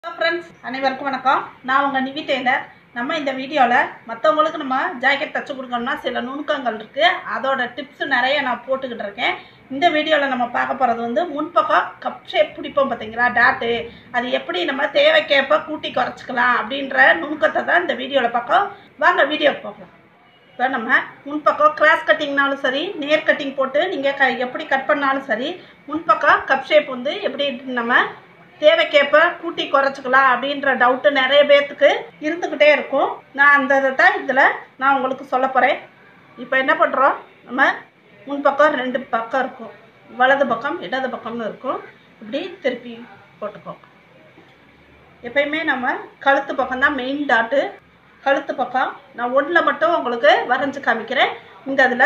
friends அனைவருக்கும் வணக்கம் நான் உங்கள் நிவி டெய்லர் நம்ம இந்த வீடியோவில் மற்றவங்களுக்கு நம்ம ஜாக்கெட் தச்சு கொடுக்கணும்னா சில நுணுக்கங்கள் இருக்குது அதோட டிப்ஸ் நிறைய நான் போட்டுக்கிட்டு இருக்கேன் இந்த வீடியோவில் நம்ம பார்க்க போகிறது வந்து முன்பக்கம் கப் ஷேப் பிடிப்போம் பார்த்தீங்களா டாட்டு அது எப்படி நம்ம தேவைக்கேற்ப கூட்டி குறைச்சிக்கலாம் அப்படின்ற நுணுக்கத்தை தான் இந்த வீடியோவில் பார்க்க வாங்க வீடியோ பார்க்கலாம் இப்போ நம்ம முன்பக்கம் கிராஸ் கட்டிங்னாலும் சரி நேர் கட்டிங் போட்டு நீங்கள் க எப்படி கட் பண்ணாலும் சரி முன்பக்கம் கப் ஷேப் வந்து எப்படி நம்ம தேவைக்கேற்ப கூட்டி குறைச்சிக்கலாம் அப்படின்ற டவுட்டு நிறைய பேர்த்துக்கு இருந்துக்கிட்டே இருக்கும் நான் அந்த இதை தான் இதில் நான் உங்களுக்கு சொல்ல போகிறேன் இப்போ என்ன பண்ணுறோம் நம்ம முன்பக்கம் ரெண்டு பக்கம் இருக்கும் வலது பக்கம் இடது பக்கம்னு இருக்கும் இப்படி திருப்பி போட்டுக்கோ எப்பயுமே நம்ம கழுத்து பக்கம் தான் மெயின் டாட்டு கழுத்து பக்கம் நான் ஒன்றில் மட்டும் உங்களுக்கு வரைஞ்சி காமிக்கிறேன் இந்த இதில்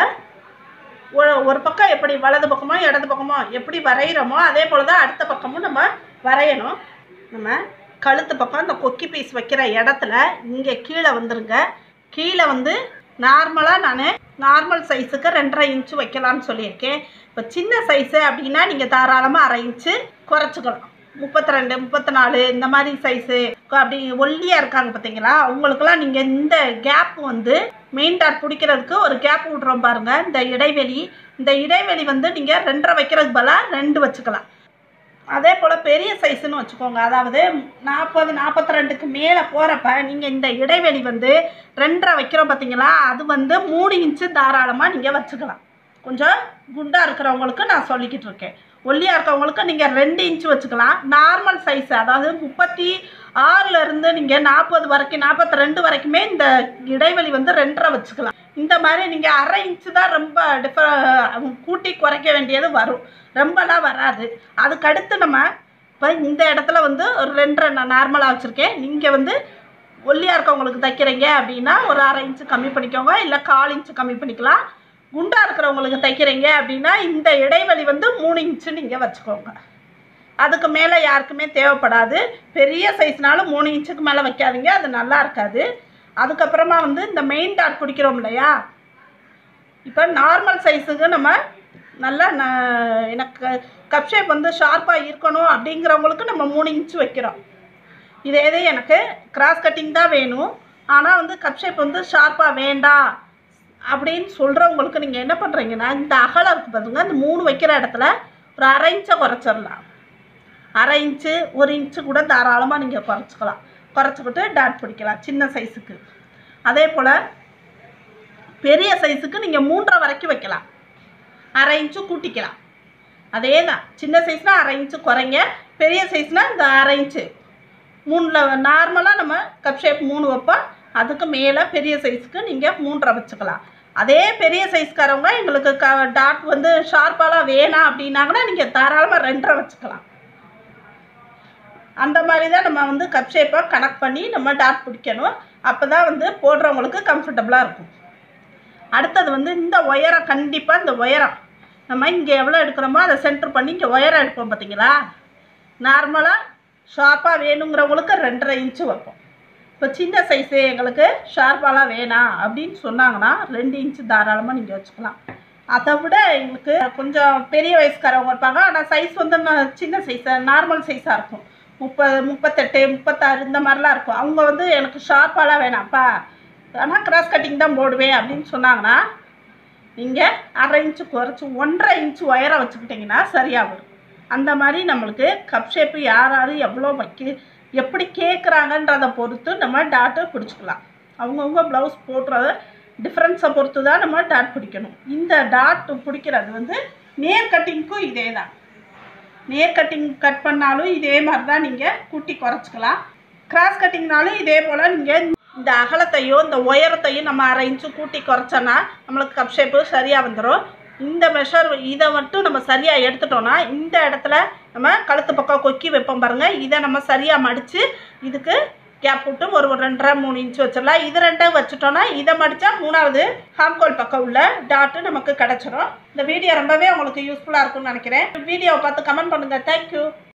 ஒ- ஒரு பக்கம் எப்படி வலது பக்கமோ இடது பக்கமோ எப்படி வரைகிறோமோ அதே போல் தான் அடுத்த பக்கமும் நம்ம வரையணும் நம்ம கழுத்து பக்கம் இந்த கொக்கி பீஸ் வைக்கிற இடத்துல இங்கே கீழே வந்துருங்க கீழே வந்து நார்மலாக நான் நார்மல் சைஸுக்கு ரெண்டரை இன்ச்சு வைக்கலாம்னு சொல்லியிருக்கேன் இப்போ சின்ன சைஸு அப்படின்னா நீங்கள் தாராளமாக அரை இன்ச்சு குறைச்சிக்கலாம் முப்பத்தி ரெண்டு முப்பத்தி நாலு இந்த மாதிரி சைஸு அப்படி ஒல்லியாக இருக்காங்க பார்த்தீங்களா அவங்களுக்குலாம் நீங்கள் இந்த கேப் வந்து மெயின் டாட் பிடிக்கிறதுக்கு ஒரு கேப் விட்றோம் பாருங்கள் இந்த இடைவெளி இந்த இடைவெளி வந்து நீங்கள் ரெண்டரை வைக்கிறதுக்கு பதிலாக ரெண்டு வச்சுக்கலாம் அதே போல் பெரிய சைஸ்னு வச்சுக்கோங்க அதாவது நாற்பது நாற்பத்தி ரெண்டுக்கு மேலே போகிறப்ப நீங்கள் இந்த இடைவெளி வந்து ரெண்டரை வைக்கிறோம் பார்த்தீங்களா அது வந்து மூணு இன்ச்சு தாராளமாக நீங்கள் வச்சுக்கலாம் கொஞ்சம் குண்டாக இருக்கிறவங்களுக்கு நான் சொல்லிக்கிட்டு இருக்கேன் ஒல்லியாக இருக்கவங்களுக்கு நீங்கள் ரெண்டு இன்ச்சு வச்சுக்கலாம் நார்மல் சைஸ் அதாவது முப்பத்தி ஆறுலேருந்து நீங்கள் நாற்பது வரைக்கும் நாற்பத்தி ரெண்டு வரைக்குமே இந்த இடைவெளி வந்து ரெண்டரை வச்சுக்கலாம் இந்த மாதிரி நீங்கள் அரை இன்ச்சு தான் ரொம்ப டிஃப கூட்டி குறைக்க வேண்டியது வரும் ரொம்பலாம் வராது அதுக்கடுத்து நம்ம இப்போ இந்த இடத்துல வந்து ஒரு ரெண்டரை நான் நார்மலாக வச்சுருக்கேன் நீங்கள் வந்து ஒல்லியாக இருக்கவங்களுக்கு தைக்கிறீங்க அப்படின்னா ஒரு அரை இன்ச்சு கம்மி பண்ணிக்கோங்க இல்லை கால் இன்ச்சு கம்மி பண்ணிக்கலாம் குண்டாக இருக்கிறவங்களுக்கு தைக்கிறீங்க அப்படின்னா இந்த இடைவெளி வந்து மூணு இன்ச்சு நீங்கள் வச்சுக்கோங்க அதுக்கு மேலே யாருக்குமே தேவைப்படாது பெரிய சைஸ்னாலும் மூணு இன்ச்சுக்கு மேலே வைக்காதீங்க அது நல்லா இருக்காது அதுக்கப்புறமா வந்து இந்த மெயின் டாட் பிடிக்கிறோம் இல்லையா இப்போ நார்மல் சைஸுக்கு நம்ம நல்லா ந எனக்கு கப் ஷேப் வந்து ஷார்ப்பாக இருக்கணும் அப்படிங்கிறவங்களுக்கு நம்ம மூணு இன்ச்சு வைக்கிறோம் இதே இது எனக்கு கிராஸ் கட்டிங் தான் வேணும் ஆனால் வந்து கப் ஷேப் வந்து ஷார்ப்பாக வேண்டாம் அப்படின்னு சொல்கிறவங்களுக்கு நீங்கள் என்ன பண்ணுறீங்கன்னா இந்த அகலம் இருக்குது பாருங்க இந்த மூணு வைக்கிற இடத்துல ஒரு அரை இன்ச்சை குறைச்சிடலாம் அரை இன்ச்சு ஒரு இன்ச்சு கூட தாராளமாக நீங்கள் குறைச்சிக்கலாம் குறைச்சிக்கிட்டு டாட் பிடிக்கலாம் சின்ன சைஸுக்கு அதே போல் பெரிய சைஸுக்கு நீங்கள் மூன்றரை வரைக்கும் வைக்கலாம் அரை இன்ச்சு கூட்டிக்கலாம் அதே தான் சின்ன சைஸ்னால் அரை இன்ச்சு குறைங்க பெரிய சைஸ்னால் இந்த அரை இன்ச்சு மூணில் நார்மலாக நம்ம கப் ஷேப் மூணு வைப்போம் அதுக்கு மேலே பெரிய சைஸுக்கு நீங்கள் மூன்றரை வச்சுக்கலாம் அதே பெரிய சைஸ்காரவங்க எங்களுக்கு க டாட் வந்து ஷார்ப்பாலாம் வேணாம் அப்படின்னாங்கன்னா நீங்கள் தாராளமாக ரெண்டரை வச்சுக்கலாம் அந்த மாதிரி தான் நம்ம வந்து கப் ஷேப்பாக கனெக்ட் பண்ணி நம்ம டாட் பிடிக்கணும் அப்போ தான் வந்து போடுறவங்களுக்கு கம்ஃபர்டபுளாக இருக்கும் அடுத்தது வந்து இந்த உயரம் கண்டிப்பாக இந்த உயரம் நம்ம இங்கே எவ்வளோ எடுக்கிறோமோ அதை சென்டர் பண்ணி இங்கே உயரம் எடுப்போம் பார்த்தீங்களா நார்மலாக ஷார்ப்பாக வேணுங்கிறவங்களுக்கு ரெண்டரை இன்ச்சு வைப்போம் இப்போ சின்ன சைஸு எங்களுக்கு ஷார்ப்பாலாம் வேணாம் அப்படின்னு சொன்னாங்கன்னா ரெண்டு இன்ச்சு தாராளமாக நீங்கள் வச்சுக்கலாம் அதை விட எங்களுக்கு கொஞ்சம் பெரிய வயசுக்காரவங்க இருப்பாங்க ஆனால் சைஸ் வந்து ந- சின்ன சைஸ் நார்மல் சைஸாக இருக்கும் முப்பது முப்பத்தெட்டு முப்பத்தாறு இந்த மாதிரிலாம் இருக்கும் அவங்க வந்து எனக்கு ஷார்ப்பாலாம் வேணாம்ப்பா ஆனால் கிராஸ் கட்டிங் தான் போடுவேன் அப்படின்னு சொன்னாங்கன்னா நீங்கள் அரை இன்ச்சு குறைச்சி ஒன்றரை இன்ச்சு உயரம் வச்சுக்கிட்டிங்கன்னா சரியாக வரும் அந்த மாதிரி நம்மளுக்கு கப் ஷேப்பு யார் யார் எவ்வளோ வைக்க எப்படி கேட்குறாங்கன்றதை பொறுத்து நம்ம டாட்டை பிடிச்சிக்கலாம் அவங்கவுங்க ப்ளவுஸ் போடுறத டிஃப்ரென்ஸை பொறுத்து தான் நம்ம டாட் பிடிக்கணும் இந்த டாட் பிடிக்கிறது வந்து நேர் கட்டிங்க்கும் இதே தான் நேர் கட்டிங் கட் பண்ணாலும் இதே மாதிரி தான் நீங்கள் கூட்டி குறைச்சிக்கலாம் கிராஸ் கட்டிங்னாலும் இதே போல் நீங்கள் இந்த அகலத்தையும் இந்த உயரத்தையும் நம்ம அரை இன்ச்சு கூட்டி குறைச்சோன்னா நம்மளுக்கு கப் ஷேப்பு சரியாக வந்துடும் இந்த மெஷர் இதை மட்டும் நம்ம சரியாக எடுத்துட்டோம்னா இந்த இடத்துல நம்ம கழுத்து பக்கம் கொக்கி வைப்போம் பாருங்கள் இதை நம்ம சரியாக மடித்து இதுக்கு கேப் விட்டு ஒரு ஒரு ரெண்டரை மூணு இன்ச்சு வச்சிடலாம் இது ரெண்டும் வச்சுட்டோம்னா இதை மடித்தா மூணாவது ஹாம்கோல் பக்கம் உள்ள டாட்டு நமக்கு கிடச்சிரும் இந்த வீடியோ ரொம்பவே உங்களுக்கு யூஸ்ஃபுல்லாக இருக்கும்னு நினைக்கிறேன் வீடியோவை பார்த்து கமெண்ட் பண்ணுங்கள் தேங்க்யூ